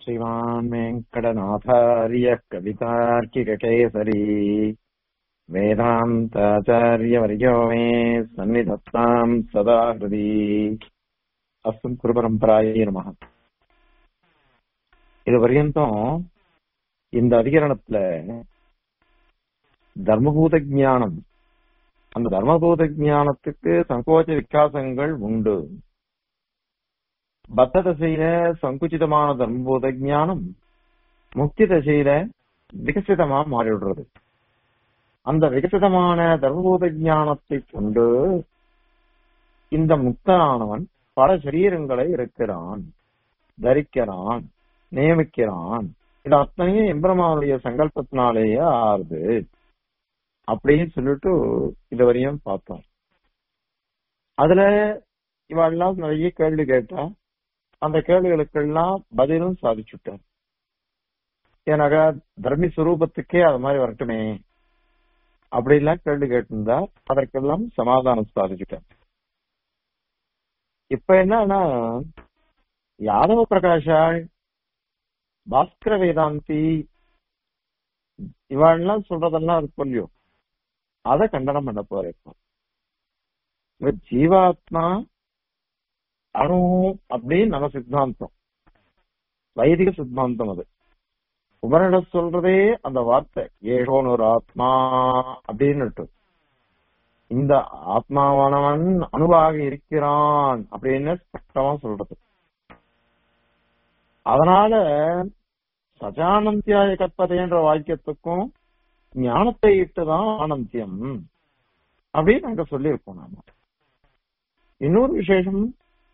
श्रीमान् वेङ्कटनाथार्यः कवितार्किककेसरी वेदान्ताचार्यवर्यो मे सन्निधत्ताम् सदा हृदि அஸ்மத் குருபரம்பராயே நமக இது பர்யந்தம் இந்த அதிகரணத்துல தர்மபூத ஞானம் அந்த தர்மபூத ஞானத்துக்கு சங்கோச்ச விகாசங்கள் உண்டு பத்த தசையில சங்குச்சிதமான தர்மபூத ஞானம் முக்தி தசையில விகசிதமா மாறிவிடுறது அந்த விகசிதமான தர்மபூத ஞானத்தை கொண்டு இந்த முக்தனானவன் பல சரீரங்களை இருக்கிறான் தரிக்கிறான் நியமிக்கிறான் இது அத்தனையும் எம்பெருமானுடைய சங்கல்பத்தினாலேயே ஆறுது அப்படின்னு சொல்லிட்டு இதுவரையும் பார்த்தோம் அதுல இவெல்லாம் நிறைய கேள்வி கேட்டா அந்த கேள்விகளுக்கெல்லாம் பதிலும் சாதிச்சுட்டார் ஏன்னாக்கா தர்மி சுரூபத்துக்கே அது மாதிரி வரட்டுமே அப்படிலாம் கேள்வி கேட்டிருந்தா அதற்கெல்லாம் சமாதானம் சாதிச்சுட்டார் இப்ப என்னன்னா யாதவ பிரகாஷாள் பாஸ்கர வேதாந்தி இவாள்லாம் சொல்றதெல்லாம் இருக்கும் இல்லையோ அதை கண்டனம் பண்ண போறேன் ஜீவாத்மா அணு அப்படின்னு நம்ம சித்தாந்தம் வைதிக சித்தாந்தம் அது உபனிட சொல்றதே அந்த வார்த்தை ஏழோன் ஒரு ஆத்மா அப்படின்னு இந்த ஆத்மாவானவன் அணுவாக இருக்கிறான் அப்படின்னு ஸ்பஷ்டமா சொல்றது அதனால சஜானந்தியாய கற்பதைன்ற வாக்கியத்துக்கும் ஞானத்தை இட்டுதான் ஆனந்தியம் அப்படின்னு அங்க சொல்லியிருக்கோம் நாம இன்னொரு விசேஷம்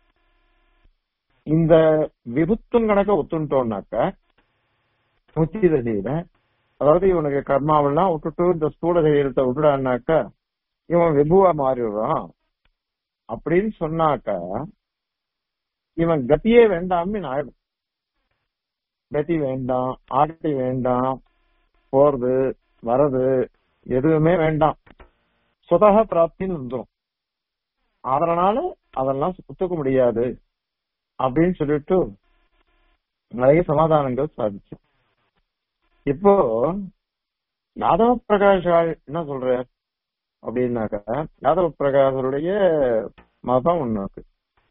இந்த விபுத்தும் கணக்க ஒத்துட்டோம்னாக்க முத்தி தசையில அதாவது இவனுக்கு கர்மாவெல்லாம் விட்டுட்டு இந்த ஸ்தூல சரீரத்தை விட்டுடான்னாக்க இவன் விபுவா மாறிடுறான் அப்படின்னு சொன்னாக்க இவன் கத்தியே வேண்டாம்னு ஆயிடும் கத்தி வேண்டாம் ஆட்டி வேண்டாம் போறது வர்றது எதுவுமே வேண்டாம் சுதக பிராப்தின்னு வந்துடும் அதனால அதெல்லாம் ஒத்துக்க முடியாது அப்படின்னு சொல்லிட்டு நிறைய சமாதானங்கள் சாதிச்சு இப்போ யாதவ பிரகாஷால் என்ன சொல்ற அப்படின்னாக்கா யாதவ பிரகாசருடைய மதம் ஒண்ணு இருக்கு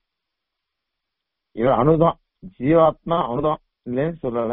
இவர் அணுதான் ஜீவாத்மா அணுதான் இல்லைன்னு சொல்லல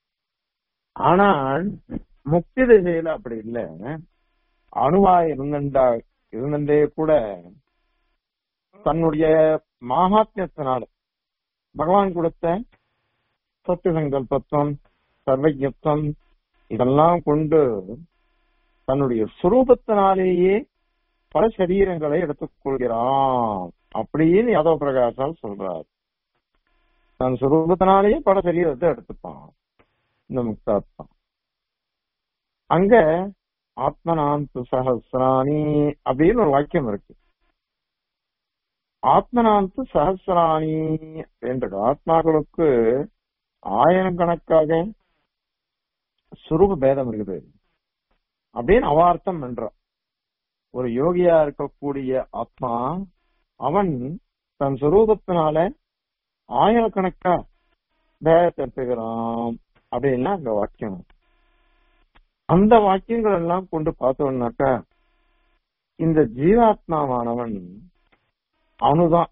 ஆனால் முக்தி திசையில அப்படி இல்ல அணுவா இருந்தண்டா இருந்தே கூட தன்னுடைய மகாத்மியத்தினால பகவான் கொடுத்த சத்திய சங்கல்பத்துவம் சர்வஜத்துவம் இதெல்லாம் கொண்டு தன்னுடைய சுரூபத்தினாலேயே பல சரீரங்களை எடுத்துக் கொள்கிறான் அப்படின்னு யாதவ பிரகாசால் சொல்றார் தன் சுரூபத்தினாலேயே பல சரீரத்தை எடுத்துப்பான் இந்த முக்தாத்மா அங்க ஆத்மனாந்து சஹசிராணி அப்படின்னு ஒரு வாக்கியம் இருக்கு ஆத்மனாந்து சஹசிராணி அப்படின்றது ஆத்மாக்களுக்கு ஆயிரக்கணக்காக சுரூப பேதம் இருக்குது அப்படின்னு அவார்த்தம் பண்றான் ஒரு யோகியா இருக்கக்கூடிய ஆத்மா அவன் தன் சுரூபத்தினால ஆயிரக்கணக்கா பேதத்தை எடுத்துக்கிறான் அப்படின்னா அங்க வாக்கியம் அந்த வாக்கியங்கள் எல்லாம் கொண்டு பார்த்தோம்னாக்கா இந்த ஜீவாத்மாவானவன் அணுதான்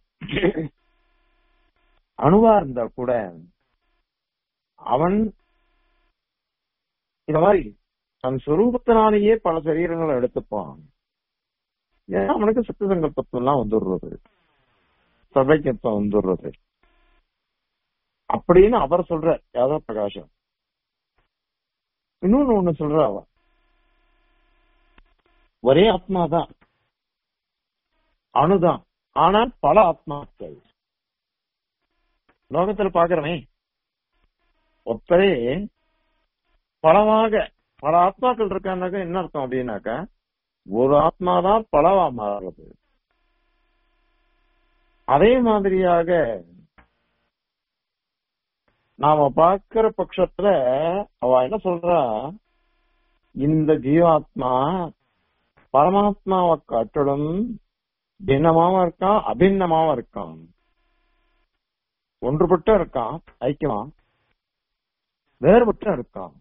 அணுவா இருந்தா கூட அவன் இந்த மாதிரி தன் சுரூபத்தினாலேயே பல சரீரங்களை எடுத்துப்பான் ஏன்னா அவனுக்கு சத்த சங்கல்பத்துவம் எல்லாம் வந்துடுறது சபைக்கத்துவம் வந்துடுறது அப்படின்னு அவர் சொல்ற யாதவ பிரகாஷம் இன்னொன்னு ஒண்ணு சொல்ற அவ ஒரே ஆத்மாதான் அணுதான் ஆனால் பல ஆத்மாக்கள் லோகத்துல பாக்குறமே ஒத்தரே பலமாக பல ஆத்மாக்கள் இருக்கான்னாக்க என்ன அர்த்தம் அப்படின்னாக்கா ஒரு ஆத்மா தான் பலவா மாறுறது அதே மாதிரியாக நாம பாக்குற பட்சத்துல அவ என்ன சொல்றா இந்த ஜீவாத்மா பரமாத்மாவை காட்டிலும் பின்னமாவும் இருக்கான் அபின்னமாவும் இருக்கான் ஒன்றுபட்டு இருக்கான் ஐக்கியமா வேறுபட்டு இருக்கான்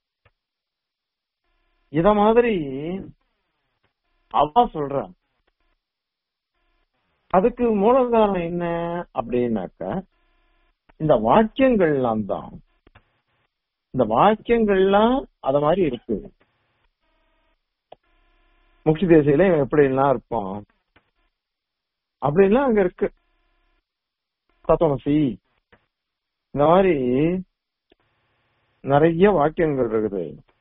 இத மாதிரி அவ சொல்றான் அதுக்கு மூல காரணம் என்ன அப்படின்னாக்க இந்த வாக்கியங்கள்லாம் தான் இந்த வாக்கியங்கள்லாம் அத மாதிரி இருக்கு முக்கிய தேசியில எப்படி எல்லாம் இருப்பான் அப்படின்லாம் அங்க இருக்கு தத்துவமசி இந்த மாதிரி நிறைய வாக்கியங்கள் இருக்குது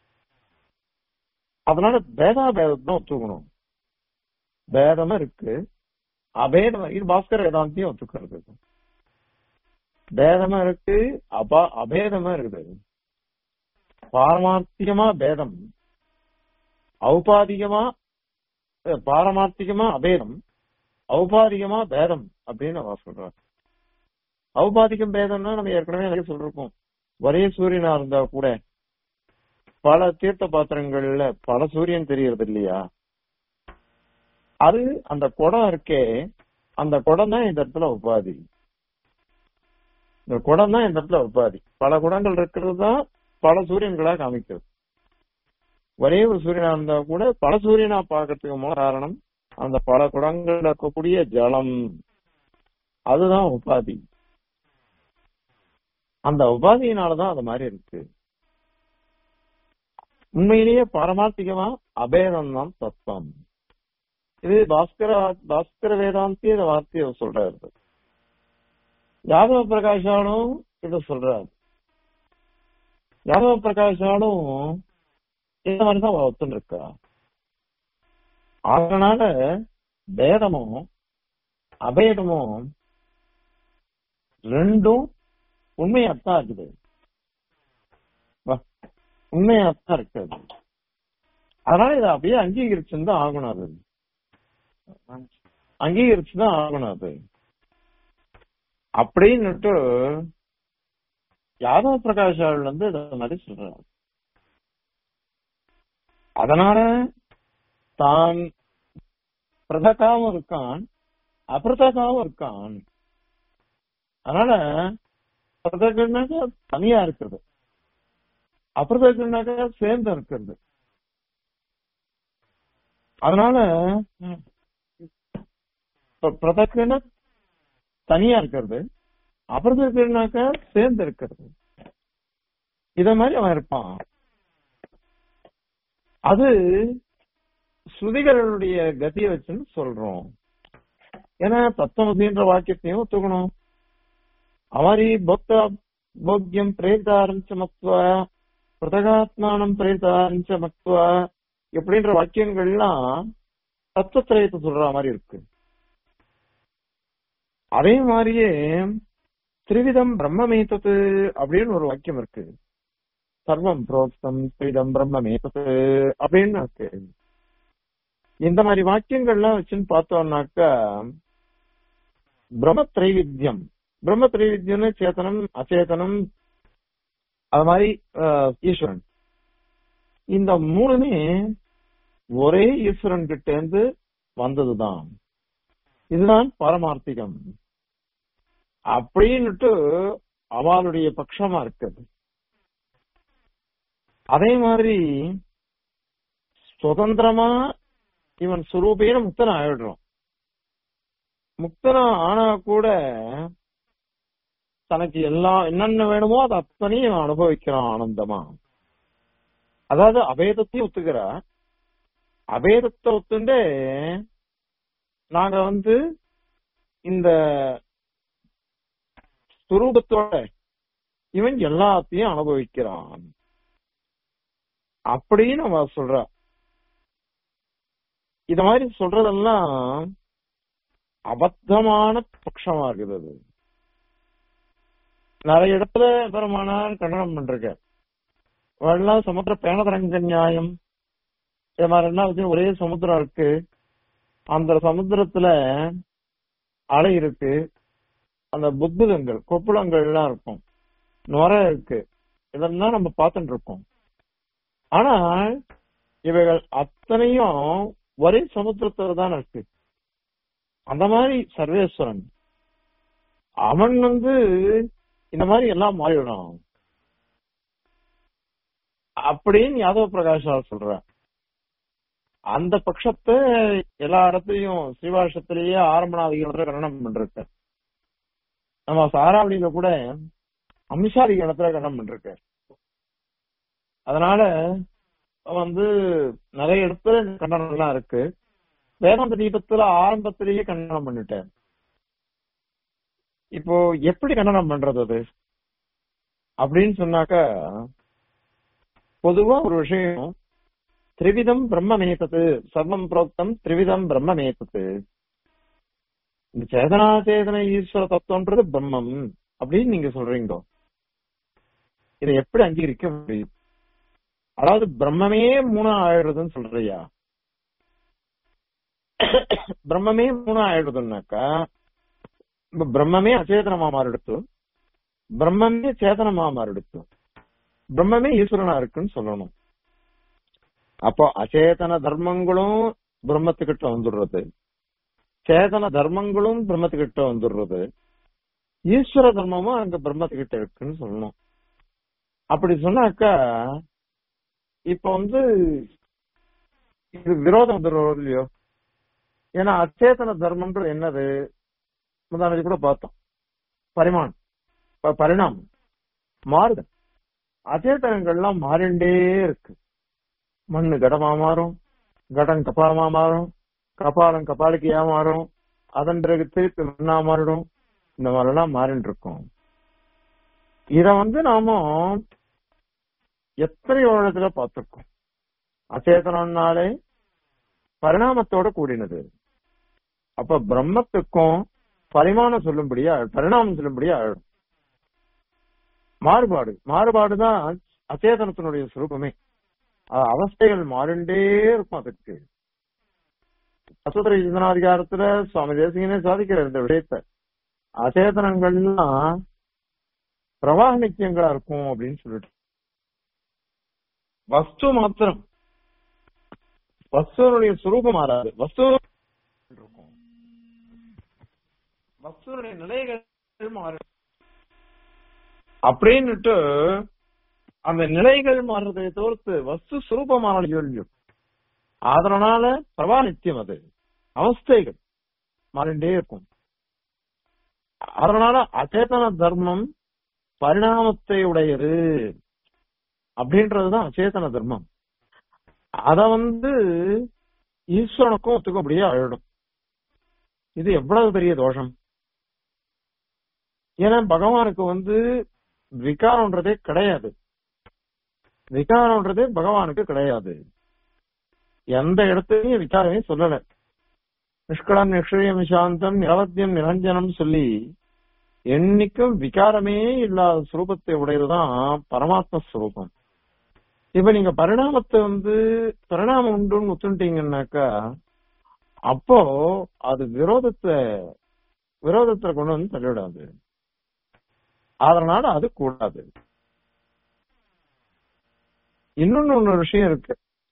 அதனால பேதா பேதத்தை ஒத்துக்கணும் பேதமா இருக்கு அபேதம் இது பாஸ்கர் வேதாந்தியும் ஒத்துக்கிறது பேதமா இருக்கு அபா அபேதமா இருக்குது பாரமார்த்திகமா பேதம் ஔபாதிகமா அஹ், பாரமார்த்திகமா அபேதம் ஔபாதிகமா பேதம் அப்படின்னு அவ சொல்றார் ஔபாதிகம் பேதம்னா நம்ம ஏற்கனவே நிறைய சொல்லிருக்கோம் ஒரே சூரியனா இருந்தா கூட பல தீர்த்த பாத்திரங்கள்ல பல சூரியன் தெரியறது இல்லையா அது அந்த குடம் இருக்கே அந்த குடம் தான் இந்த இடத்துல உபாதி இந்த குடம் தான் இந்த இடத்துல உபாதி பல குடங்கள் இருக்கிறது தான் பல சூரியன்களா காமிக்கிறது ஒரே ஒரு சூரியனா இருந்தா கூட பல சூரியனா பார்க்கறதுக்கு மூல காரணம் அந்த பல குடங்கள்ல இருக்கக்கூடிய ஜலம் அதுதான் உபாதி அந்த உபாதியினாலதான் அது மாதிரி இருக்கு உண்மையிலேயே பாரமார்த்திகமா அபேதம் தான் தத்துவம் இது பாஸ்கர பாஸ்கர வேதாந்தி இந்த வார்த்தையை சொல்றாரு யாதவ பிரகாஷாலும் இத சொல்றாரு யாதவ பிரகாஷாலும் இந்த மாதிரிதான் ஒத்துன்னு இருக்கா அதனால பேதமும் அபேதமும் ரெண்டும் உண்மையாத்தான் இருக்குது வா, உண்மையாத்தான் இருக்குது அதனால இதை அப்படியே அங்கீகரிச்சுன்னு தான் ஆகணும் அது அங்கீகரிச்சுதான் ஆகணும் அது அப்படின்னுட்டு யாதவ பிரகாஷாவில் வந்து இத மாதிரி சொல்றாரு அதனால தான் பிரதகாவும் இருக்கான் அபிரதகாவும் இருக்கான் அதனால பிரதகன்னாக்க தனியா இருக்கிறது அபிரதகன்னாக்க சேர்ந்து இருக்கிறது அதனால இப்ப பிரதக்குன்னா தனியா இருக்கிறது அபிரதக்குனாக்க சேர்ந்து இருக்கிறது இத மாதிரி அவன் இருப்பான் அது ஸ்ருதிகளுடைய கதியை வச்சுன்னு சொல்றோம் ஏன்னா தத்துவமசின்ற வாக்கியத்தையும் ஒத்துக்கணும் அமாரி போக்தா போக்கியம் பிரேரிதாரஞ்ச மக்துவ பிரதகாத்மானம் பிரேரிதாரஞ்ச மக்துவ எப்படின்ற வாக்கியங்கள்லாம் தத்துவத்திரயத்தை சொல்ற மாதிரி இருக்கு அதே மாதிரியே திரிவிதம் பிரம்மமேத்தது அப்படின்னு ஒரு வாக்கியம் இருக்கு சர்வம் புரோக்தம் திரிவிதம் பிரம்மமேத்தது அப்படின்னு இருக்கு இந்த மாதிரி வாக்கியங்கள்லாம் வச்சுன்னு பார்த்தோம்னாக்கா பிரம்ம திரைவித்யம் பிரம்ம திரைவித்யம்னு சேத்தனம் அச்சேதனம் அது மாதிரி ஆஹ், ஈஸ்வரன் இந்த மூணுமே ஒரே ஈஸ்வரன் கிட்ட இருந்து வந்ததுதான் இதுதான் பரமார்த்திகம் அப்படின்னுட்டு அவளுடைய பட்சமா இருக்குது அதே மாதிரி சுதந்திரமா இவன் சுரூபேன முக்தன் ஆயிடுறான் முக்தனா ஆனா கூட தனக்கு எல்லாம் என்னென்ன வேணுமோ அது அத்தனையும் இவன் அனுபவிக்கிறான் ஆனந்தமா அதாவது அபேதத்தையும் ஒத்துக்கிறா அபேதத்தை ஒத்துண்டு நாங்க வந்து இந்த சுரூபத்தோட இவன் எல்லாத்தையும் அனுபவிக்கிறான் அப்படின்னு அவ சொல்றா இத மாதிரி சொல்றதெல்லாம் அபத்தமான பட்சமா இருக்குது அது நிறைய இடத்துல பெருமானார் கண்டனம் பண்றக்க எல்லாம் சமுத்திர பேணதரங்க நியாயம் இது மாதிரி என்ன வச்சு ஒரே சமுத்திரம் இருக்கு அந்த சமுத்திரத்துல அலை இருக்கு அந்த புத்தகங்கள் கொப்புளங்கள் எல்லாம் இருக்கும் நுரை இருக்கு இதெல்லாம் நம்ம பார்த்துட்டு இருக்கோம் ஆனா இவைகள் அத்தனையும் ஒரே சமுத்திரத்துல தான் இருக்கு அந்த மாதிரி சர்வேஸ்வரன் அவன் வந்து இந்த மாதிரி எல்லாம் மாறிவிடும் அப்படின்னு யாதவ பிரகாஷா சொல்ற அந்த பட்சத்தை எல்லா இடத்துலயும் ஸ்ரீவாஷத்திலேயே ஆரம்பநாதிகளத்துல கரணம் பண்றிருக்க நம்ம சாராவளியில கூட அம்சாதிகளத்துல கரணம் பண்றிருக்க அதனால வந்து நிறைய இடத்துல கண்டனம் எல்லாம் இருக்கு வேதாந்த தீபத்துல ஆரம்பத்திலேயே கண்டனம் பண்ணிட்டேன் இப்போ எப்படி கண்டனம் பண்றது அது அப்படின்னு சொன்னாக்கா பொதுவா ஒரு விஷயம் திரிவிதம் பிரம்மமேத்தது சர்வம் புரோக்தம் திரிவிதம் பிரம்மமேத்தது இந்த சேதனாச்சேதன ஈஸ்வர தத்துவன்றது பிரம்மம் அப்படின்னு நீங்க சொல்றீங்க இதை எப்படி அங்கீகரிக்க முடியும் அதாவது பிரம்மமே மூணா ஆயிடுறதுன்னு சொல்றியா பிரம்மமே மூணா ஆயிடுறதுன்னாக்கா இப்ப பிரம்மமே அச்சேதனமா மாறிடுத்து பிரம்மமே சேதனமா மாறிடுத்து பிரம்மமே ஈஸ்வரனா இருக்குன்னு சொல்லணும் அப்போ அச்சேதன தர்மங்களும் பிரம்மத்துக்கிட்ட வந்துடுறது சேதன தர்மங்களும் பிரம்மத்துக்கிட்ட வந்துடுறது ஈஸ்வர தர்மமும் அங்க பிரம்மத்துக்கிட்ட இருக்குன்னு சொல்லணும் அப்படி சொன்னாக்கா இப்ப வந்து இது விரோதம் வந்துடுறது இல்லையோ ஏன்னா அச்சேதன தர்மம்ன்றது என்னது முந்தானது கூட பார்த்தோம் பரிமாணம் ப- பரிணாமம் மாறுதல் அச்சேதனங்கள்லாம் மாறிண்டே இருக்கு மண்ணு கடமா மாறும் கடம் கபாலமா மாறும் கபாலம் கபாலிக்கையா மாறும் அதன் பிறகு திருப்பி மண்ணா மாறிடும் இந்த மாதிரி எல்லாம் மாறிட்டு இருக்கும் இத வந்து நாம எத்தனையோ இடத்துல பார்த்திருக்கோம் அச்சேதனம்னாலே பரிணாமத்தோட கூடினது அப்ப பிரம்மத்துக்கும் பரிமாணம் சொல்லும்படியா பரிணாமம் சொல்லும்படியா ஆயிடும் மாறுபாடு மாறுபாடுதான் அச்சேதனத்தினுடைய சுரூபமே அஹ் அவஸ்தைகள் மாறிண்டே இருக்கும் அதுக்கு அசுதர யுதனாதிகாரத்துல சுவாமி தேசிகனே சாதிக்கிறார் இந்த விஷயத்த அச்சேதனங்கள்லாம் பிரவாக நித்தியங்களா இருக்கும் அப்படின்னு சொல்லிட்டு வஸ்து மாத்திரம் வஸ்துவனுடைய சுரூபம் மாறாது வஸ்து இருக்கும் வஸ்துவனுடைய நிலைகள் மாறு அப்படின்னுட்டு அந்த நிலைகள் மாறுறதை தவிர்த்து வஸ்து சுரூபமான கேள்வி அதனால பிரபா நித்தியம் அது அவஸ்தைகள் மாறிண்டே இருக்கும் அதனால அச்சேதன தர்மம் பரிணாமத்தை உடையது அப்படின்றதுதான் அச்சேதன தர்மம் அத வந்து ஈஸ்வரனுக்கும் ஒத்துக்கபடியே அழடும் இது எவ்வளவு பெரிய தோஷம் ஏன்னா பகவானுக்கு வந்து விகாரம்ன்றதே கிடையாது விகாரம்ன்றதே பகவானுக்கு கிடையாது எந்த இடத்துலயும் விகாரமே சொல்லல நிஷ்கலம் நிஷ்கிரியம் சாந்தம் நிரவத்தியம் நிரஞ்சனம் சொல்லி என்னைக்கும் விகாரமே இல்லாத சுரூபத்தை உடையதுதான் பரமாத்ம ஸ்வரூபம் இப்ப நீங்க பரிணாமத்தை வந்து பரிணாமம் உண்டுன்னு ஒத்துட்டீங்கன்னாக்கா அப்போ அது விரோதத்தை விரோதத்தை கொண்டு வந்து தள்ளிவிடாது அதனால அது கூடாது இன்னொன்னு ஒண்ணு விஷயம் இருக்கு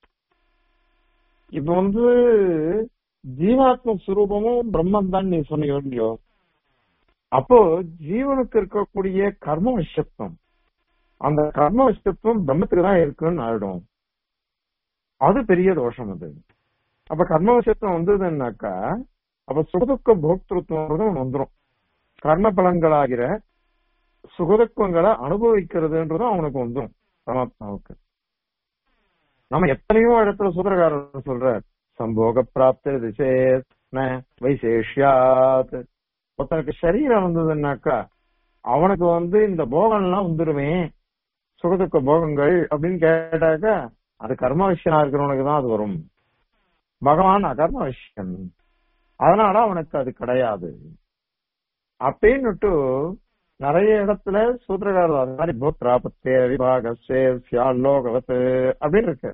இப்ப வந்து ஜீவாத்ம சுரூபமும் பிரம்மம் தான் நீ சொன்னீங்க இல்லையோ அப்போ ஜீவனுக்கு இருக்கக்கூடிய கர்ம விஷயத்துவம் அந்த கர்ம விஷயத்துவம் பிரம்மத்துக்கு தான் இருக்குன்னு ஆயிடும் அது பெரிய தோஷம் அது அப்ப கர்ம விஷயத்துவம் வந்ததுன்னாக்கா அப்ப சுகதுக்க போக்திருத்துவம் ஒண்ணு வந்துரும் கர்ம பலன்களாகிற சுகதுக்கங்களை அனுபவிக்கிறதுன்றதும் அவனுக்கு வந்துரும் பரமாத்மாவுக்கு நம்ம எத்தனையோ இடத்துல சூத்திரக்காரர் சொல்ற சம்போக பிராப்தி திசேத் வைசேஷ்யாத் ஒருத்தனுக்கு சரீரம் வந்ததுன்னாக்கா அவனுக்கு வந்து இந்த போகம்லாம் வந்துருமே சுகதுக்க போகங்கள் அப்படின்னு கேட்டாக்கா அது கர்ம விஷயமா இருக்கிறவனுக்கு தான் அது வரும் பகவான் அகர்ம விஷயம் அதனால அவனுக்கு அது கிடையாது அப்படின்னுட்டு நிறைய இடத்துல சூத்திரகாரர் அது மாதிரி பூத்ராபத்தே விபாகசே சியாலோகவத்து அப்படின்னு இருக்கு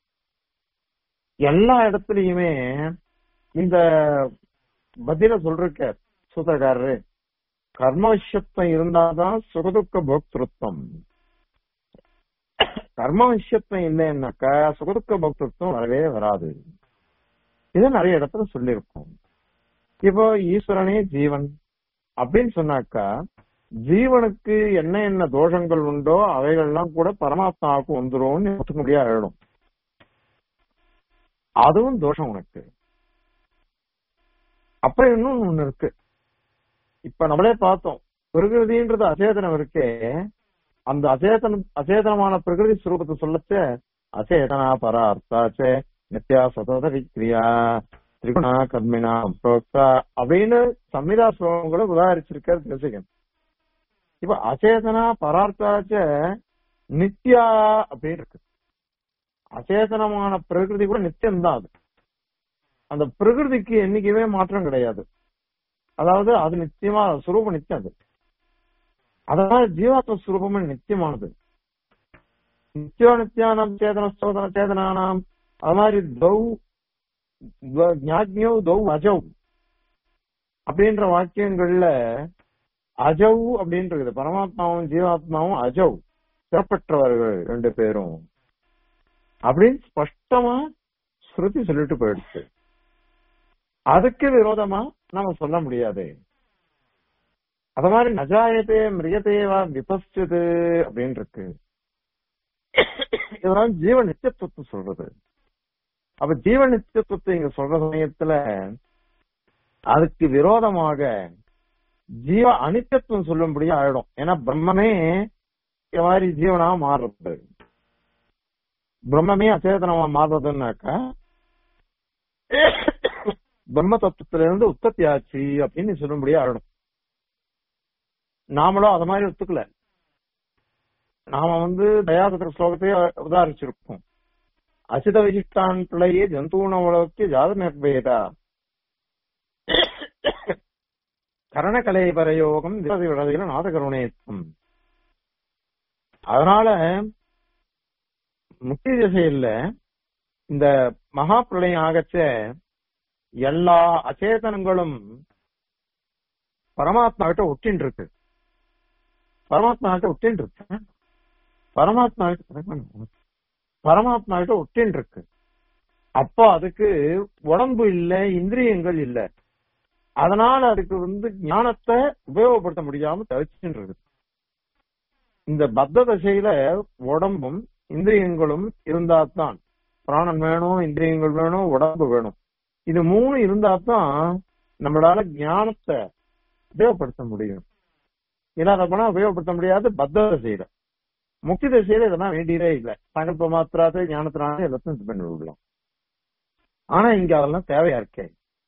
எல்லா இடத்துலயுமே இந்த பதில சொல்றக்க சூத்திரக்காரரு கர்ம இருந்தாதான் சுகதுக்க போக்திருத்தம் கர்ம விஷயத்துவம் இல்லைன்னாக்கா சுகதுக்க போக்திருத்தம் வரவே வராது இதை நிறைய இடத்துல சொல்லியிருக்கோம் இப்போ ஈஸ்வரனே ஜீவன் அப்படின்னு சொன்னாக்கா ஜீவனுக்கு என்ன என்ன தோஷங்கள் உண்டோ அவைகள்லாம் கூட பரமாத்மாவுக்கு வந்துரும்னு ஒத்துக்க முடியாது ஆயிடும் அதுவும் தோஷம் உனக்கு அப்புறம் இன்னும் ஒண்ணு இருக்கு இப்ப நம்மளே பார்த்தோம் பிரகிருதின்றது அச்சேதனம் இருக்கே அந்த அச்சேதனம் அச்சேதனமான பிரகிருதி ஸ்வரூபத்தை சொல்லச்ச அச்சேதனா பரா அர்த்தாச்சே நித்யா சதத விக்ரியா திரிகுணா கர்மினா புரோக்தா அப்படின்னு சம்மிதா ஸ்லோகங்களை உதாரிச்சிருக்காரு தேசிகன் இப்ப அச்சேதனா பரார்த்தாச்ச நித்யா அப்படின்னு இருக்கு அச்சேதனமான பிரகிருதி கூட நித்தியம்தான் அது அந்த பிரகிருதிக்கு என்னைக்குமே மாற்றம் கிடையாது அதாவது அது நிச்சயமா சுரூபம் நித்தியம் அது அதனால ஜீவாத்ம சுரூபம் நித்தியமானது நித்தியோ நித்தியானம் சேதன சோதன சேதனானாம் அது மாதிரி தௌ ஞாக்ஞோ தௌ அஜௌ அப்படின்ற வாக்கியங்கள்ல அஜௌ அப்படின்றது பரமாத்மாவும் ஜீவாத்மாவும் அஜௌ சிறப்பற்றவர்கள் ரெண்டு பேரும் அப்படின்னு ஸ்பஷ்டமா ஸ்ருதி சொல்லிட்டு போயிடுச்சு அதுக்கு விரோதமா நம்ம சொல்ல முடியாது அத மாதிரி நஜாயத்தே மிருகத்தேவா விபஸ்து அப்படின்னு இருக்கு இதெல்லாம் ஜீவ நித்தியத்துவத்தை சொல்றது அப்ப ஜீவ நித்தியத்துவத்தை இங்க சொல்ற சமயத்துல அதுக்கு விரோதமாக ஜீவ அனித்தியத்துவம் சொல்லும்படியா ஆயிடும் ஏன்னா பிரம்மமே இந்த மாதிரி ஜீவனா மாறுறது பிரம்மமே அச்சேதனமா மாறுறதுன்னாக்கா பிரம்ம தத்துவத்துல இருந்து உற்பத்தி ஆச்சு அப்படின்னு சொல்லும்படியா ஆயிடும் நாமளும் அத மாதிரி ஒத்துக்கல நாம வந்து தயாசத்திர ஸ்லோகத்தையே உதாரிச்சிருக்கோம் அசித விசிஷ்டான் பிள்ளையே ஜந்தூன உலகಕ್ಕೆ ஜாத நிர்பேதா கரணகலை பரயோகம் விரதி விடதில நாதகருணேத்தம் அதனால முக்கிய திசையில இந்த மகா பிரளயம் ஆகச்ச எல்லா அச்சேதனங்களும் பரமாத்மா கிட்ட ஒட்டின்னு இருக்கு பரமாத்மா கிட்ட ஒட்டின்னு இருக்கு பரமாத்மா கிட்ட பரமாத்மா கிட்ட ஒட்டின்னு இருக்கு அப்போ அதுக்கு உடம்பு இல்ல இந்திரியங்கள் இல்ல அதனால அதுக்கு வந்து ஞானத்தை உபயோகப்படுத்த முடியாம தவிச்சுட்டு இருக்கு இந்த பத்த தசையில உடம்பும் இந்திரியங்களும் இருந்தா தான் பிராணன் வேணும் இந்திரியங்கள் வேணும் உடம்பு வேணும் இது மூணு இருந்தா தான் நம்மளால ஞானத்தை உபயோகப்படுத்த முடியும் இல்லாத போனா உபயோகப்படுத்த முடியாது பத்த தசையில முக்கிய திசையில இதெல்லாம் வேண்டியதே இல்லை சங்கல்ப மாத்திராத ஞானத்தினால எல்லாத்தையும் இது பண்ணி விடலாம் ஆனா இங்க அதெல்லாம் தேவையா இருக்கே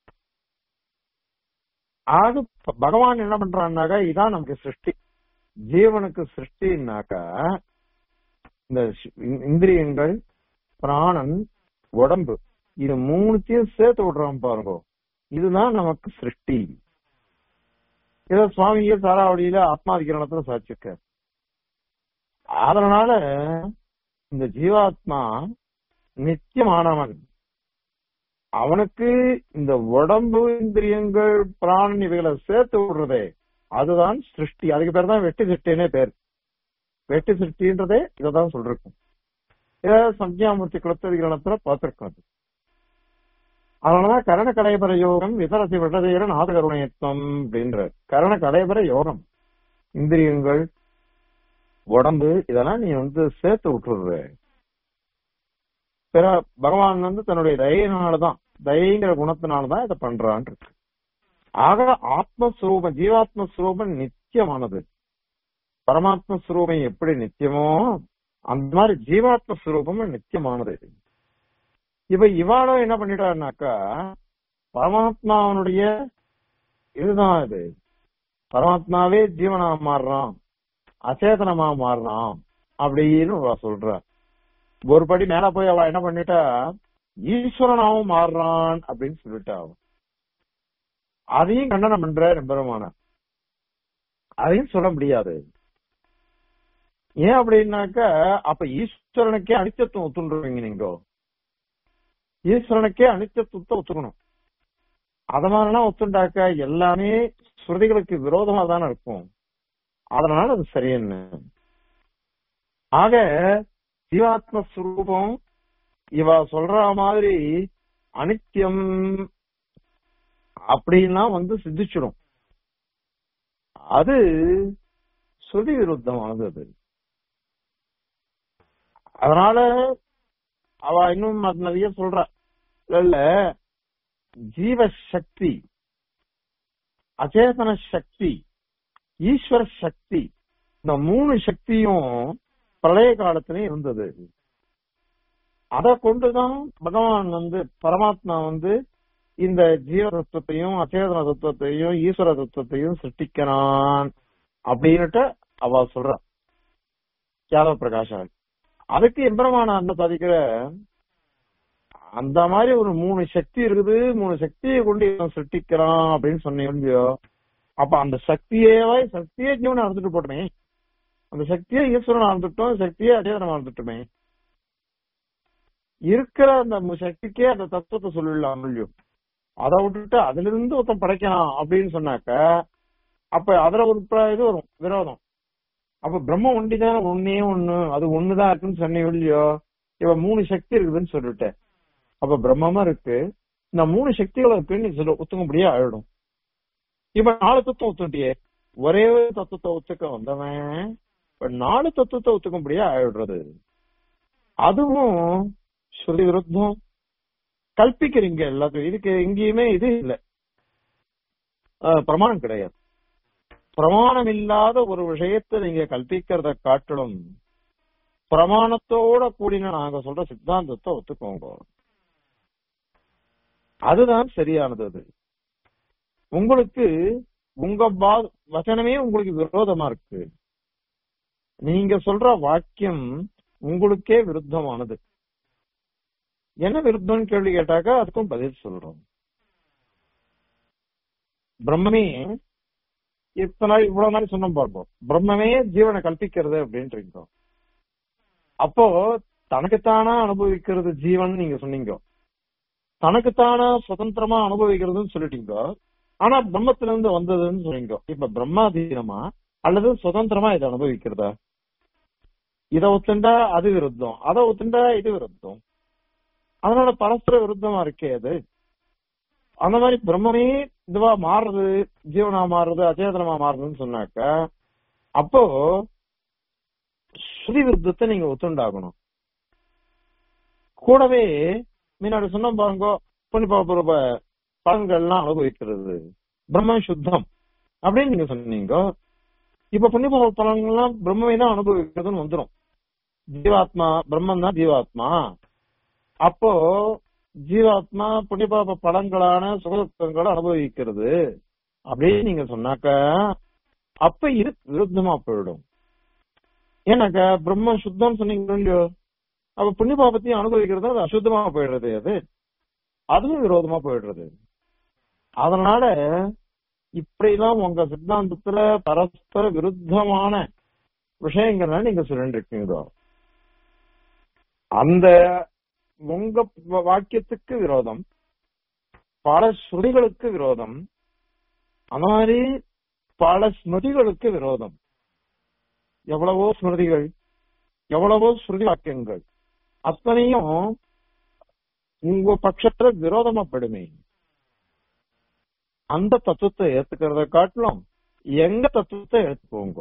ஆக பகவான் என்ன பண்றான்னாக்கா இதான் நமக்கு சிருஷ்டி ஜீவனுக்கு சிருஷ்டின்னாக்கா இந்த இந்திரியங்கள் பிராணன் உடம்பு இது மூணுத்தையும் சேர்த்து விடுறான் பாருங்க இதுதான் நமக்கு சிருஷ்டி இத சுவாமியே சாராவளியில ஆத்மாதிகரணத்துல சாட்சிருக்கார் அதனால இந்த ஜீவாத்மா நித்தியமானவன் அவனுக்கு இந்த உடம்பு இந்திரியங்கள் பிராணன் இவைகளை சேர்த்து விடுறதே அதுதான் சிருஷ்டி அதுக்கு பேர் தான் வெட்டி சிருஷ்டினே பேர் வெட்டி சிருஷ்டின்றதே இததான் சொல்றோம் இத சம்யாமூர்த்தி குலத்ததிகரணத்துல பார்த்திருக்கோம் அது அதனாலதான் கரண கடைபர யோகம் விதரசி விடதேர நாதகருணையத்துவம் அப்படின்ற கரண கடைபர யோகம் இந்திரியங்கள் உடம்பு இதெல்லாம் நீ வந்து சேர்த்து விட்டுருற பிற பகவான் வந்து தன்னுடைய தயையினாலதான் தயைங்கிற குணத்தினாலதான் இதை பண்றான் இருக்கு ஆக ஆத்மஸ்வரூபம் ஜீவாத்மஸ்வரூபம் நித்தியமானது பரமாத்ம ஸ்வரூபம் எப்படி நித்தியமோ அந்த மாதிரி ஜீவாத்ம ஸ்வரூபமும் நித்தியமானது இப்ப இவாளும் என்ன பண்ணிட்டாருனாக்கா பரமாத்மாவனுடைய இதுதான் இது பரமாத்மாவே ஜீவனா மாறுறான் அச்சேதனமா மாறுறான் அப்படின்னு அவ சொல்ற ஒரு படி மேல போய் அவ என்ன பண்ணிட்டா ஈஸ்வரனாவும் மாறுறான் அப்படின்னு சொல்லிட்டா அவ அதையும் கண்டனம் பண்ற பெருமான அதையும் சொல்ல முடியாது ஏன் அப்படின்னாக்கா அப்ப ஈஸ்வரனுக்கே அனித்தியத்துவம் ஒத்துன்றீங்க நீங்க ஈஸ்வரனுக்கே அனித்தியத்துவத்தை ஒத்துக்கணும் அத மாதிரிலாம் ஒத்துண்டாக்க எல்லாமே ஸ்ருதிகளுக்கு விரோதமா தானே இருக்கும் அதனால அது சரியன்னு ஆக ஜீவாத்ம ஸ்வரூபம் இவ சொல்ற மாதிரி அனித்தியம் அப்படின்லாம் வந்து சித்திச்சிடும் அது ஸ்ருதி விருத்தமானது அது அதனால அவ இன்னும் அது நிறைய சொல்றா இல்ல ஜீவ சக்தி அச்சேதன சக்தி ஈஸ்வர சக்தி இந்த மூணு சக்தியும் பிரளய காலத்திலே இருந்தது அதை கொண்டுதான் பகவான் வந்து பரமாத்மா வந்து இந்த ஜீவ தத்துவத்தையும் அச்சேதன தத்துவத்தையும் ஈஸ்வர தத்துவத்தையும் சிருஷ்டிக்கிறான் அப்படின்னுட்டு அவ சொல்ற யாதவ பிரகாஷன் அதுக்கு எம்பெருமான அந்த சாதிக்கிற அந்த மாதிரி ஒரு மூணு சக்தி இருக்குது மூணு சக்தியை கொண்டு இவன் சிருஷ்டிக்கிறான் அப்படின்னு சொன்னீங்க அப்ப அந்த சக்தியேவாய் சக்தியே ஜீவனை அறுத்துட்டு போட்டமே அந்த சக்தியை ஈஸ்வரன் அறுந்துட்டோம் சக்தியே அச்சேதனம் அறுந்துட்டுமே இருக்கிற அந்த மு- சக்திக்கே அந்த தத்துவத்தை சொல்லிடலாம் இல்லையோ அதை விட்டுட்டு அதுல இருந்து ஒருத்தன் படைக்கலாம் அப்படின்னு சொன்னாக்க அப்ப அதுல ஒரு பிர- இது வரும் விரோதம் அப்ப பிரம்ம ஒண்டிதான் ஒன்னே ஒண்ணு அது ஒண்ணுதான் இருக்குன்னு சொன்னீங்க இல்லையோ இவ மூணு சக்தி இருக்குதுன்னு சொல்லிட்டு அப்ப பிரம்மமா இருக்கு இந்த மூணு சக்திகளை இருக்குன்னு நீ சொல்ல ஒத்துக்கும்படியா ஆயிடும் இப்ப நாலு தத்துவம் ஒத்துட்டியே ஒரே ஒரு தத்துவத்தை ஒத்துக்க வந்தவன் இப்ப நாலு தத்துவத்தை ஒத்துக்கும்படியா ஆயிடுறது அதுவும் ஸ்ருதி விருத்தம் கல்பிக்கிறீங்க எல்லாத்தையும் இதுக்கு எங்கேயுமே இது இல்ல அஹ், பிரமாணம் கிடையாது பிரமாணம் இல்லாத ஒரு விஷயத்தை நீங்க கல்பிக்கிறத காட்டிலும் பிரமாணத்தோட கூடின நாங்க சொல்ற சித்தாந்தத்தை ஒத்துக்கோங்க அதுதான் சரியானது அது உங்களுக்கு உங்க பா- வசனமே உங்களுக்கு விரோதமா இருக்கு நீங்க சொல்ற வாக்கியம் உங்களுக்கே விருத்தமானது என்ன விருத்தம்னு கேள்வி கேட்டாக்கா அதுக்கும் பதில் சொல்றோம் பிரம்மமே இத்தனை நாள் இவ்வளவு நாள் சொன்னோம் பார்ப்போம் பிரம்மமே ஜீவனை கல்பிக்கிறது அப்படின்றீங்க அப்போ தனக்குத்தானா அனுபவிக்கிறது ஜீவன் நீங்க சொன்னீங்க தனக்குத்தானா சுதந்திரமா அனுபவிக்கிறதுன்னு சொல்லிட்டீங்க ஆனா பிரம்மத்துல இருந்து வந்ததுன்னு சொன்னீங்க இப்ப பிரம்மாதீனமா அல்லது சுதந்திரமா இதை அனுபவிக்கிறதா இதை ஒத்துண்டா அது விருத்தம் அதை ஒத்துண்டா இது விருத்தம் அதனால பரஸ்பர விருத்தமா இருக்கே அது அந்த மாதிரி பிரம்மமே இதுவா மாறுறது ஜீவனா மாறுறது அச்சேதனமா மாறுறதுன்னு சொன்னாக்க அப்போ ஸ்ருதி விருத்தத்தை நீங்க ஒத்துண்டாகணும் கூடவே முன்னாடி சொன்ன பாருங்க புண்ணியபாபூர்வ பலன்கள்லாம் அனுபவிக்கிறது பிரம்ம சுத்தம் அப்படின்னு நீங்க சொன்னீங்க இப்ப புண்ணியபாப பலன்கள்லாம் பிரம்மமே தான் அனுபவிக்கிறதுன்னு வந்துரும் ஜீவாத்மா பிரம்மன் தான் ஜீவாத்மா அப்போ ஜீவாத்மா புண்ணியபாப பலன்களான சுகதுக்கங்களை அனுபவிக்கிறது அப்படின்னு நீங்க சொன்னாக்க அப்ப இது விருத்தமா போயிடும் ஏன்னாக்க பிரம்ம சுத்தம் சொன்னீங்க இல்லையோ அப்ப புண்ணிய பாபத்தையும் அனுபவிக்கிறது அது அசுத்தமா போயிடுறது அது அதுவும் விரோதமா போயிடுறது அதனால இப்படிலாம் உங்க சித்தாந்தத்துல பரஸ்பர விருத்தமான விஷயங்களை நீங்க சொல்லிட்டு இருக்கீங்க அந்த உங்க வாக்கியத்துக்கு விரோதம் பல ஸ்ருதிகளுக்கு விரோதம் அந்த மாதிரி பல ஸ்மிருதிகளுக்கு விரோதம் எவ்வளவோ ஸ்மிருதிகள் எவ்வளவோ ஸ்ருதி வாக்கியங்கள் அத்தனையும் உங்க பட்சத்துல விரோதமா படுமே அந்த தத்துவத்தை ஏத்துக்கிறத காட்டிலும் எங்க தத்துவத்தை எடுத்துக்கோங்க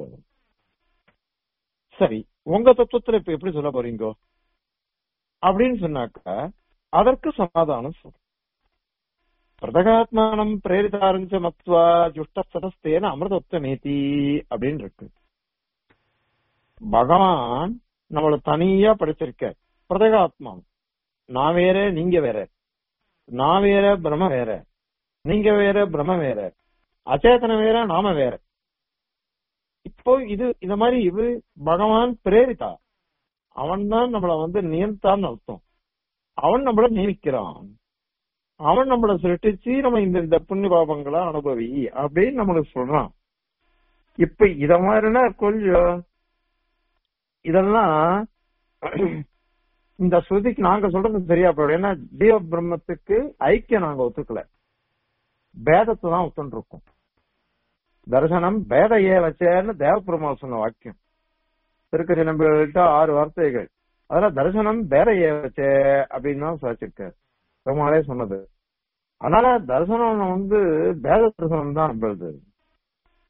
சரி உங்க தத்துவத்துல இப்ப எப்படி சொல்ல போறீங்க அப்படின்னு சொன்னாக்க அதற்கு சமாதானம் சொல்ற பிரதகாத்மானம் பிரேரிதாரஞ்ச மத்வா ஜுஷ்ட சதஸ்தேன அமிர்தோத்தமேதி அப்படின்னு இருக்கு பகவான் நம்மள தனியா படைச்சிருக்க பிரதகாத்மா நான் வேற நீங்க வேற நான் வேற பிரம்ம வேற நீங்க வேற பிரம்ம வேற அச்சேதன வேற நாம வேற இப்போ இது இந்த மாதிரி இது பகவான் பிரேரிதா அவன் தான் நம்மள வந்து நியந்தான்னு அர்த்தம் அவன் நம்மள நியமிக்கிறான் அவன் நம்மள சிருஷ்டிச்சு நம்ம இந்த இந்த புண்ணிய பாபங்களா அனுபவி அப்படின்னு நம்மளுக்கு சொல்றான் இப்ப இத மாதிரினா கொஞ்சம் இதெல்லாம் இந்த ஸ்ருதிக்கு நாங்க சொல்றது சரியா போயிடும் ஏன்னா ஜீவ பிரம்மத்துக்கு ஐக்கியம் நாங்க ஒத்துக்கல பேதத்தை தான் ஒத்துன்னு இருக்கோம் தரிசனம் பேத ஏ வச்சேன்னு தேவபெருமா சொன்ன வாக்கியம் திருக்கதி நம்பிக்கிட்ட ஆறு வார்த்தைகள் அதுல தரிசனம் பேத ஏ வச்சே அப்படின்னு தான் வச்சிருக்காரு பெருமாளே சொன்னது அதனால தரிசனம் வந்து பேத தரிசனம் தான் நம்புறது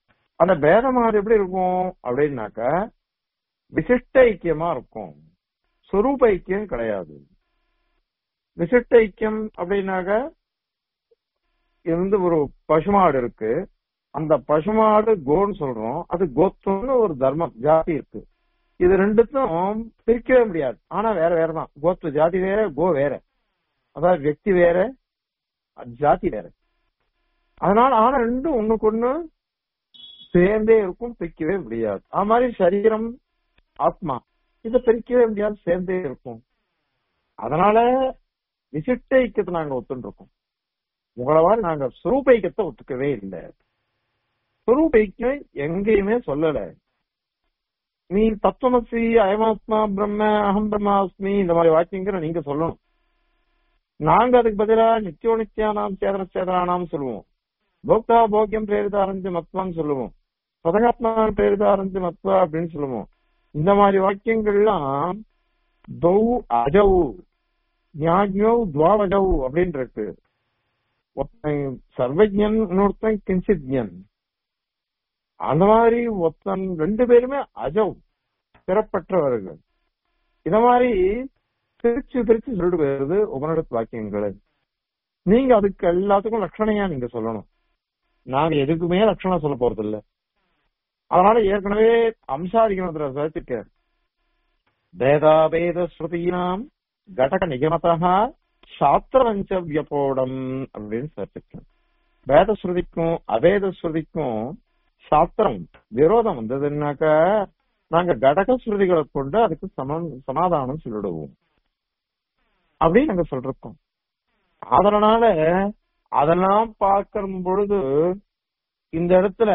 அந்த பேதமானது எப்படி இருக்கும் அப்படின்னாக்கா விசிஷ்ட ஐக்கியமா இருக்கும் சொரூப ஐக்கியம் கிடையாது விசிஷ்ட ஐக்கியம் அப்படின்னாக்க இது வந்து ஒரு பசுமாடு இருக்கு அந்த பசுமாடு கோன்னு சொல்றோம் அது கோத்துவம்னு ஒரு தர்மம் ஜாதி இருக்கு இது ரெண்டுத்தும் பிரிக்கவே முடியாது ஆனா வேற வேற தான் கோத்து ஜாதி வேற கோ வேற அதாவது వ్యక్తి வேற அது ஜாதி வேற அதனால ஆனா ரெண்டும் ஒண்ணுக்கு ஒண்ணு சேர்ந்தே இருக்கும் பிரிக்கவே முடியாது அது மாதிரி சரீரம் ஆத்மா இதை பிரிக்கவே முடியாது சேர்ந்தே இருக்கும் அதனால விசிட்ட ஐக்கியத்தை நாங்க ஒத்துன்னு இருக்கோம் உங்களவாறு நாங்க சுரூப ஐக்கியத்தை ஒத்துக்கவே இல்லை சுரூப ஐக்கியம் எங்கேயுமே சொல்லல நீ தத்துவமசி அயமாத்மா பிரம்ம அகம் பிரம்மாஸ்மி இந்த மாதிரி வாக்கியங்கிற நீங்க சொல்லணும் நாங்க அதுக்கு பதிலா நித்தியோ நித்தியானாம் சேதன சேதனானாம் சொல்லுவோம் போக்தா போக்கியம் பிரேரித அரஞ்சு மத்வான்னு சொல்லுவோம் சதகாத்மா பிரேரித அரஞ்சு மத்வா அப்படின்னு சொல்லுவோம் இந்த மாதிரி வாக்கியங்கள்லாம் தௌ அஜவு ஞாஜ்யோ துவாவஜவு அப்படின்னு இருக்கு ஒருத்தன் சர்வஜன் இன்னொருத்தன் கிஞ்சித்யன் அந்த மாதிரி ஒருத்தன் ரெண்டு பேருமே அஜவ் பிறப்பற்றவர்கள் இந்த மாதிரி பிரிச்சு பிரிச்சு சொல்லிட்டு போயிருது உபனிடத் வாக்கியங்கள் நீங்க அதுக்கு எல்லாத்துக்கும் லட்சணையா நீங்க சொல்லணும் நாங்க எதுக்குமே லட்சணம் சொல்ல போறது இல்ல அதனால ஏற்கனவே அம்சாதிகமத்துல சேர்த்துக்க பேதாபேத ஸ்ருதினாம் கடக நிகமதா சாஸ்திரவஞ்ச வியபோடம் அப்படின்னு சேர்த்துக்க வேத ஸ்ருதிக்கும் அவேத ஸ்ருதிக்கும் சாஸ்திரம் விரோதம் வந்ததுன்னாக்க நாங்க கடக ஸ்ருதிகளை கொண்டு அதுக்கு சமம் சமாதானம் சொல்லிடுவோம் அப்படின்னு நாங்க சொல்றோம் அதனால அதெல்லாம் பார்க்கிற பொழுது இந்த இடத்துல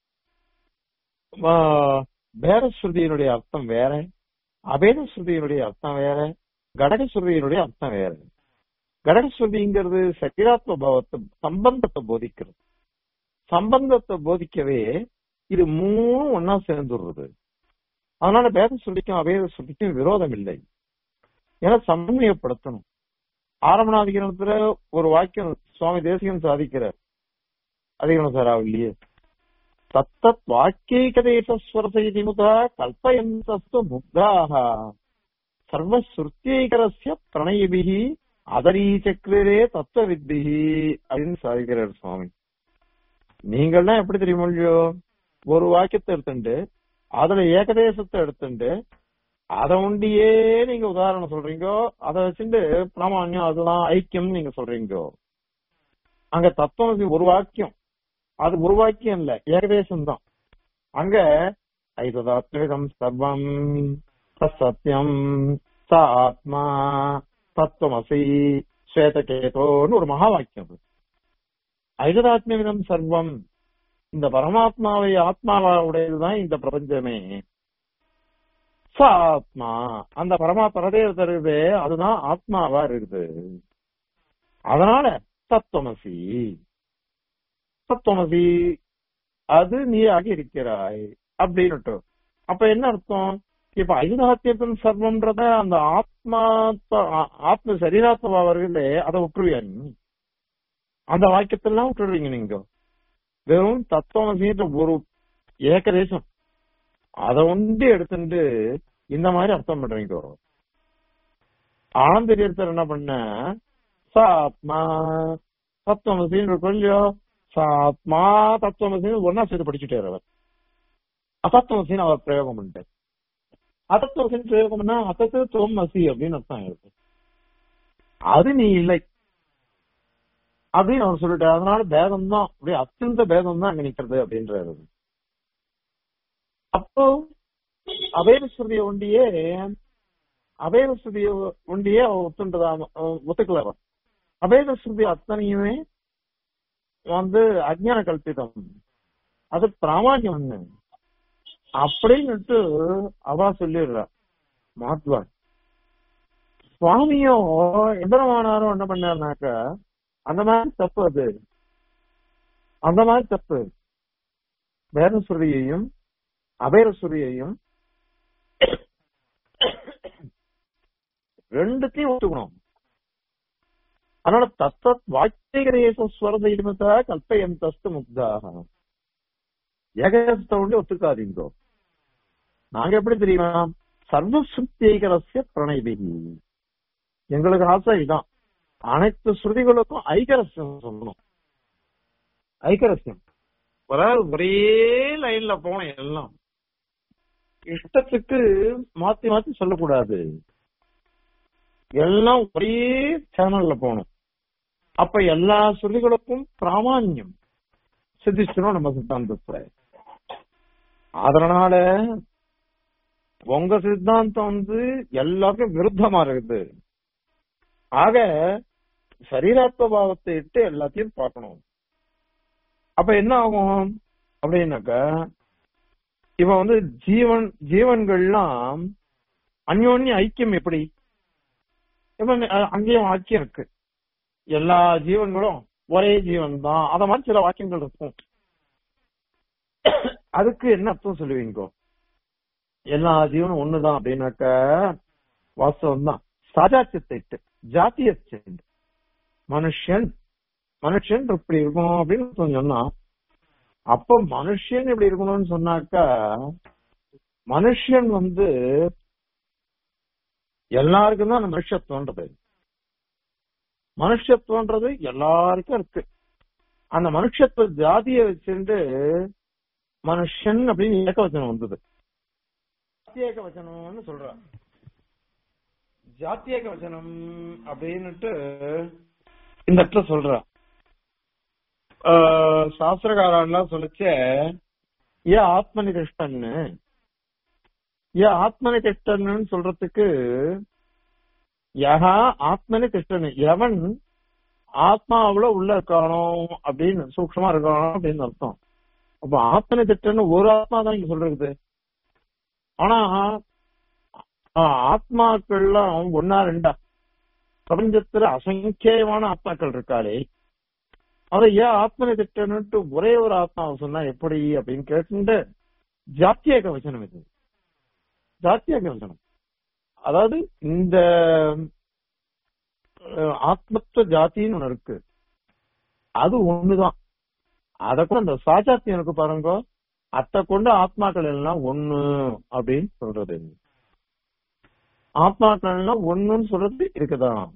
வேத ஸ்ருதியினுடைய அர்த்தம் வேற அபேத ஸ்ருதியினுடைய அர்த்தம் வேற கடக ஸ்ருதியினுடைய அர்த்தம் வேற கடக ஸ்ருதிங்கிறது சக்கிராத்ம பாவத்தை சம்பந்தத்தை போதிக்கிறது சம்பந்தத்தை போதிக்கவே இது மூணும் ஒன்னா சேர்ந்துடுறது அதனால பேத ஸ்ருதிக்கும் அபேத ஸ்ருதிக்கும் விரோதம் இல்லை ஏன்னா சமன்வயப்படுத்தணும் ஆரம்பணாதிகரணத்துல ஒரு வாக்கியம் சுவாமி தேசிகன் சாதிக்கிறார் அதிகரணம் சார் இல்லையே தத்தத் வாக்கியேகதேசஸ்வரசைதி முதா கல்பயந்தஸ்து முக்தாக சர்வஸ்ருத்தியைகரஸ்ய பிரணயிபிகி அதரீச்சக்ரே தத்துவ வித்திகி அப்படின்னு சாதிக்கிறார் சுவாமி நீங்கள்லாம் எப்படி தெரியுமோ இல்லையோ ஒரு வாக்கியத்தை எடுத்துட்டு அதுல ஏகதேசத்தை எடுத்துட்டு அத உண்டியே நீங்க உதாரணம் சொல்றீங்க அதை வச்சுட்டு பிராமான்யம் அதெல்லாம் ஐக்கியம் நீங்க சொல்றீங்க அங்க தத்துவம் ஒரு வாக்கியம் அது ஒரு வாக்கியம் இல்ல ஏகதேசம் தான் அங்க ஐததாத்மிகம் சர்வம் சத்தியம் ச ஆத்மா தத்துவமசி ஸ்வேதகேதோன்னு ஒரு மகா வாக்கியம் அது ஐததாத்மியம் சர்வம் இந்த பரமாத்மாவை ஆத்மாவா உடையதுதான் இந்த பிரபஞ்சமே ச ஆத்மா அந்த பரமா பரதேவத்தை இருக்குது அதுதான் ஆத்மாவா இருக்குது அதனால தத்துவமசி தத்துவமசி அது நீ ஆகி இருக்கிறாய் அப்படின்னுட்டு அப்ப என்ன அர்த்தம் இப்ப ஐதாத்தியத்தின் சர்வம்ன்றத அந்த ஆத்மா ஆத்ம சரீராத்மா அவர்களே அதை விட்டுருவியா நீ அந்த வாக்கியத்தெல்லாம் விட்டுடுவீங்க நீங்க வெறும் தத்துவமசின்ற ஒரு ஏகதேசம் அத வந்து எடுத்துட்டு இந்த மாதிரி அர்த்தம் பண்றீங்க ஆனந்தரியத்தில் என்ன பண்ண சாத்மா தத்துவமசின்னு இருக்கும் இல்லையோ சாத்மா தத்துவமசின்னு ஒன்னா சேர்த்து படிச்சுட்டாரு அவர் அசத்துவமசின்னு அவர் பிரயோகம் பண்ணிட்டார் அதத்துவமசின்னு பிரயோகம் பண்ணா அசத்து துவமசி அப்படின்னு அர்த்தம் இருக்கு அது நீ இல்லை அப்படின்னு அவர் சொல்லிட்டாரு அதனால பேதம் தான் அப்படியே அத்தியந்த பேதம் தான் அங்க நிக்கிறது அப்படின்றாரு அப்போ அபேதஸ்ருதிய ஒண்டியே அபேதஸ்ருதிய ஒண்டியே ஒத்துன்றதா ஒத்துக்கல அவர் அபேதஸ்ருதி அத்தனையுமே வந்து அஜ்ஞான கல்பிதம் அது பிராமான்யம் ஒண்ணு அப்படின்னுட்டு அவா சொல்லிடுறா மாத்வா சுவாமியும் எந்திரமானாரும் என்ன பண்ணாருனாக்க அந்த மாதிரி தப்பு அது அந்த மாதிரி தப்பு வேதஸ்ருதியையும் அபேரஸ்ருதியையும் ரெண்டுத்தையும் ஒத்துக்கணும் அதனால தத்தத் வாக்கியகரேச ஸ்வரத இருமதா கல்பயம் தஸ்து முக்தாக ஏகரசத்தை ஒண்டி ஒத்துக்காதீங்கோ நாங்க எப்படி தெரியுமா சர்வசுத்தியகரஸ்ய பிரணயபிகி எங்களுக்கு ஆசை இதான் அனைத்து ஸ்ருதிகளுக்கும் ஐகரஸ்யம் சொல்லணும் ஐகரஸ்யம் அதாவது ஒரே லைன்ல போகணும் எல்லாம் இஷ்டத்துக்கு மாத்தி மாத்தி சொல்லக்கூடாது எல்லாம் ஒரே சேனல்ல போகணும் அப்ப எல்லா ஸ்ருதிகளுக்கும் பிராமான்யம் சித்திச்சிடும் நம்ம சித்தாந்தத்துல அதனால உங்க சித்தாந்தம் வந்து எல்லாருக்கும் விருத்தமா இருக்குது ஆக சரீராத்ம பாவத்தை இட்டு எல்லாத்தையும் பார்க்கணும் அப்ப என்ன ஆகும் அப்படின்னாக்கா இப்ப வந்து ஜீவன் ஜீவன்கள்லாம் அந்யோன்ய ஐக்கியம் எப்படி இப்ப அஹ் அங்கேயும் வாக்கியம் இருக்கு எல்லா ஜீவன்களும் ஒரே ஜீவன் தான் அத மாதிரி சில வாக்கியங்கள் இருக்கும் அதுக்கு என்ன அர்த்தம் சொல்லுவீங்க எல்லா ஜீவனும் ஒண்ணுதான் அப்படின்னாக்க வாஸ்தவம் தான் சாஜாத்தியத்தை இட்டு ஜாத்திய மனுஷன் மனுஷன் இப்படி இருக்கணும் அப்படின்னு சொன்னா அப்ப மனுஷன் இப்படி இருக்கணும்னு சொன்னாக்கா மனுஷன் வந்து எல்லாருக்கும் தான் அந்த மனுஷத்துவன்றது மனுஷத்துவன்றது எல்லாருக்கும் இருக்கு அந்த மனுஷத்துவ ஜாதியை வச்சுட்டு மனுஷன் அப்படின்னு ஏக வச்சனம் வந்தது ஜாத்தியேக வச்சனம்னு சொல்ற ஜாத்தியேக வச்சனம் அப்படின்னுட்டு இந்த இடத்துல சொல்ற சாஸ்திரகாரெல்லாம் சொல்லிச்ச ஏன் ஆத்மனி திஷ்டன்னு ஏன் ஆத்மனி திஷ்டன்னு சொல்றதுக்கு யகா ஆத்மனி திஷ்டன்னு எவன் ஆத்மாவுல உள்ள இருக்கானோ அப்படின்னு சூக்ஷமா இருக்கானோ அப்படின்னு அர்த்தம் அப்ப ஆத்மனி திட்டன்னு ஒரு ஆத்மா தான் இங்க சொல்றது ஆனா ஆஹ், ஆத்மாக்கள்லாம் ஒன்னா ரெண்டா பிரபஞ்சத்துல அசங்கேயமான ஆத்மாக்கள் இருக்காளே அதை ஏன் ஆத்மனை திட்டன்னுட்டு ஒரே ஒரு ஆத்மாவை சொன்னா எப்படி அப்படின்னு கேட்டு ஜாத்தியக வச்சனம் இது ஜாத்தியக வச்சனம் அதாவது இந்த அஹ், ஆத்மத்துவ ஜாத்தின்னு ஒண்ணு இருக்கு அது ஒண்ணுதான் அத கூட அந்த சாஜாத்தியம் இருக்கு பாருங்க அத்தை கொண்டு ஆத்மாக்கள் எல்லாம் ஒண்ணு அப்படின்னு சொல்றது ஆத்மாக்கள் எல்லாம் ஒண்ணுன்னு சொல்றது இருக்குதான்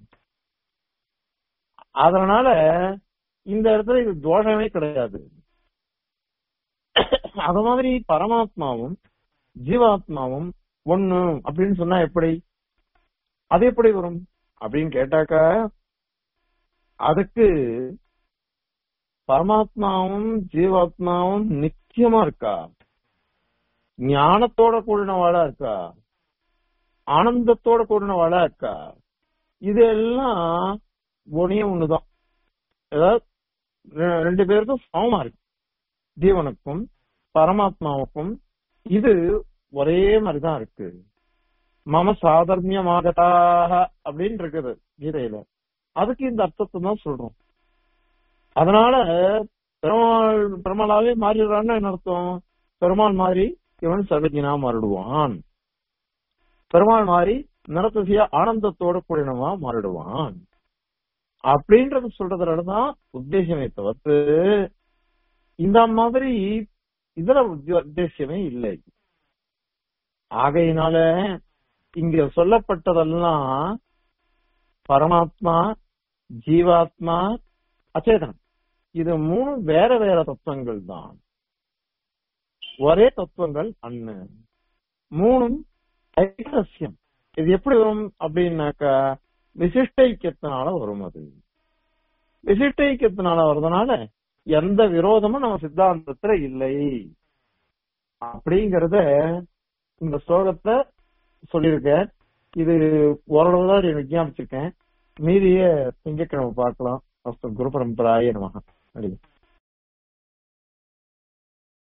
அதனால இந்த இடத்துல இது தோஷமே கிடையாது அது மாதிரி பரமாத்மாவும் ஜீவாத்மாவும் ஒண்ணு அப்படின்னு சொன்னா எப்படி அது எப்படி வரும் அப்படின்னு கேட்டாக்கா அதுக்கு பரமாத்மாவும் ஜீவாத்மாவும் நிச்சயமா இருக்கா ஞானத்தோட கூடினவாளா இருக்கா ஆனந்தத்தோட கூடினவாளா இருக்கா இதெல்லாம் ஒன்னே ஒண்ணுதான் அதாவது ரெ- ரெண்டு பேருக்கும் சமமா இருக்கு ஜீவனுக்கும் பரமாத்மாவுக்கும் இது ஒரே மாதிரிதான் இருக்கு மம சாதர்மியமாகதாக அப்படின்னு இருக்குது கீதையில அதுக்கு இந்த அர்த்தத்தை தான் சொல்றோம் அதனால பெருமாள் பெருமாளாவே மாறிடுறான்னு என்ன அர்த்தம் பெருமாள் மாறி இவன் சர்வஜனா மாறிடுவான் பெருமாள் மாறி நிறத்தசிய ஆனந்தத்தோட கூடினவா மாறிடுவான் அப்படின்றது சொல்றதுல தான் உத்தேசமே தவிர்த்து இந்த மாதிரி இதுல உத்த- உத்தேசமே இல்லை ஆகையினால இங்க சொல்லப்பட்டதெல்லாம் பரமாத்மா ஜீவாத்மா அச்சேதனம் இது மூணு வேற வேற தத்துவங்கள் தான் ஒரே தத்துவங்கள் அண்ணு மூணும் ஐகரஸ்யம் இது எப்படி வரும் அப்படின்னாக்கா விசிஷ்ட ஐக்கியத்தினால வரும் அது விசிஷ்ட ஐக்கியத்தினால வர்றதுனால எந்த விரோதமும் நம்ம சித்தாந்தத்துல இல்லை அப்படிங்கறத இந்த ஸ்லோகத்தை சொல்லியிருக்கேன் இது ஓரளவு தான் எனக்கு விஞ்ஞாபிச்சிருக்கேன் மீதிய திங்கட்கிழமை பார்க்கலாம் குரு பரம்பராய நமக